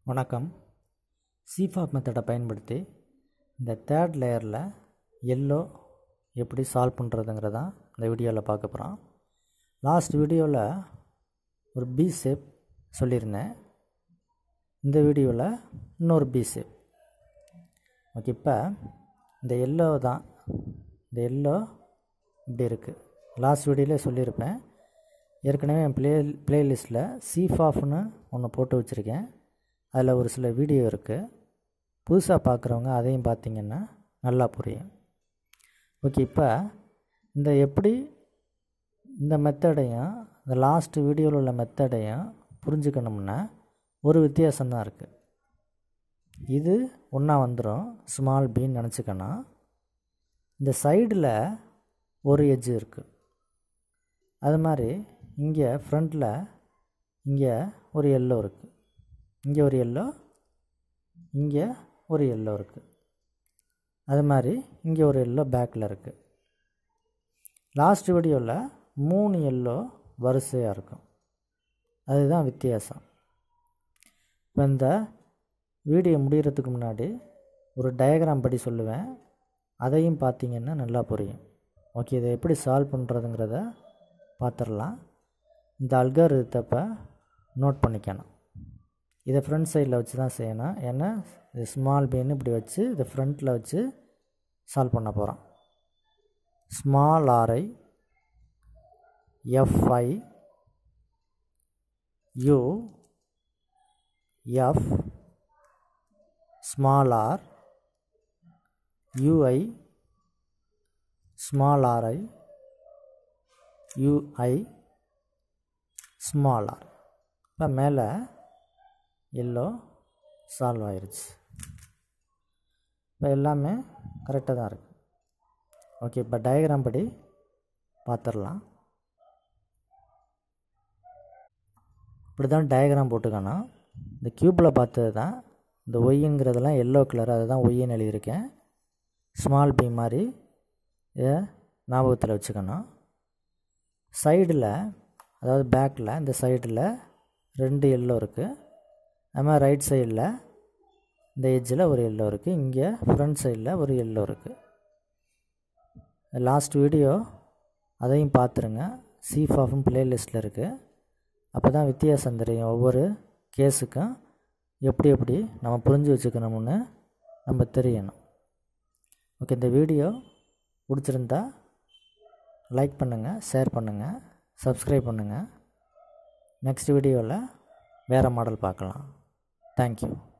வணக்கம் சிஃபாப் மெத்தடை பயன்படுத்தி இந்த தேர்ட் லேயரில் எல்லோ எப்படி சால்வ் பண்ணுறதுங்கிறதான் இந்த வீடியோவில் பார்க்க போகிறோம் லாஸ்ட் வீடியோவில் ஒரு பி ஷேப் சொல்லியிருந்தேன் இந்த வீடியோவில் இன்னொரு பி ஷேப் ஓகே இப்போ இந்த எல்லோ தான் இந்த எல்லோ இப்படி இருக்குது லாஸ்ட் வீடியோவிலே சொல்லியிருப்பேன் ஏற்கனவே என் ப்ளே ப்ளேலிஸ்ட்டில் சீஃபாஃப்னு ஒன்று போட்டு வச்சுருக்கேன் அதில் ஒரு சில வீடியோ இருக்குது புதுசாக பார்க்குறவங்க அதையும் பார்த்தீங்கன்னா நல்லா புரியும் ஓகே இப்போ இந்த எப்படி இந்த மெத்தடையும் இந்த லாஸ்ட் வீடியோவில் உள்ள மெத்தடையும் புரிஞ்சுக்கணும்னா ஒரு வித்தியாசம்தான் இருக்குது இது ஒன்றா வந்துடும் ஸ்மால் பீன்னு நினச்சிக்கணும் இந்த சைடில் ஒரு எட்ஜ் இருக்குது அது மாதிரி இங்கே ஃப்ரண்ட்டில் இங்கே ஒரு எல்லோ இருக்குது இங்கே ஒரு எல்லோ இங்கே ஒரு எல்லோ இருக்குது அது மாதிரி இங்கே ஒரு எல்லோ பேக்கில் இருக்குது லாஸ்ட் வீடியோவில் மூணு எல்லோ வரிசையாக இருக்கும் அதுதான் வித்தியாசம் இப்போ இந்த வீடியோ முடிகிறதுக்கு முன்னாடி ஒரு டயக்ராம் படி சொல்லுவேன் அதையும் பார்த்தீங்கன்னா நல்லா புரியும் ஓகே இதை எப்படி சால்வ் பண்ணுறதுங்கிறத பார்த்துடலாம் இந்த அல்காரிதத்தை நோட் பண்ணிக்கணும் இதை ஃப்ரண்ட் சைடில் வச்சு தான் செய்யணும் ஏன்னா இது ஸ்மால் பீன் இப்படி வச்சு இதை ஃப்ரண்ட்டில் வச்சு சால்வ் பண்ண போகிறோம் small RI FI U F small R UI small RI UI small R இப்போ மேலே எல்லோ சால்வ் ஆயிடுச்சு இப்போ எல்லாமே கரெக்டாக தான் இருக்குது ஓகே இப்போ டயக்ராம் படி பார்த்துடலாம் இப்படி தான் டயக்ராம் போட்டுக்கணும் இந்த க்யூப்பில் பார்த்தது தான் இந்த ஒய்ங்கிறதெல்லாம் எல்லோ கலர் அதை தான் ஒய்ன்னு எழுதியிருக்கேன் ஸ்மால் பி மாதிரி இதை ஞாபகத்தில் வச்சுக்கணும் சைடில் அதாவது பேக்கில் இந்த சைடில் ரெண்டு எல்லோ இருக்குது அது மாதிரி ரைட் சைடில் இந்த எட்ஜில் ஒரு எல்லோ இருக்குது இங்கே ஃப்ரண்ட் சைடில் ஒரு எல்லோ இருக்குது லாஸ்ட் வீடியோ அதையும் பார்த்துருங்க சீஃபாஃபும் ப்ளேலிஸ்ட்டில் இருக்குது அப்போ தான் வித்தியாசம் தெரியும் ஒவ்வொரு கேஸுக்கும் எப்படி எப்படி நம்ம புரிஞ்சு வச்சுக்கணும்னு நம்ம தெரியணும் ஓகே இந்த வீடியோ பிடிச்சிருந்தா லைக் பண்ணுங்கள் ஷேர் பண்ணுங்கள் சப்ஸ்கிரைப் பண்ணுங்கள் நெக்ஸ்ட் வீடியோவில் வேறு மாடல் பார்க்கலாம் தேங்க்யூ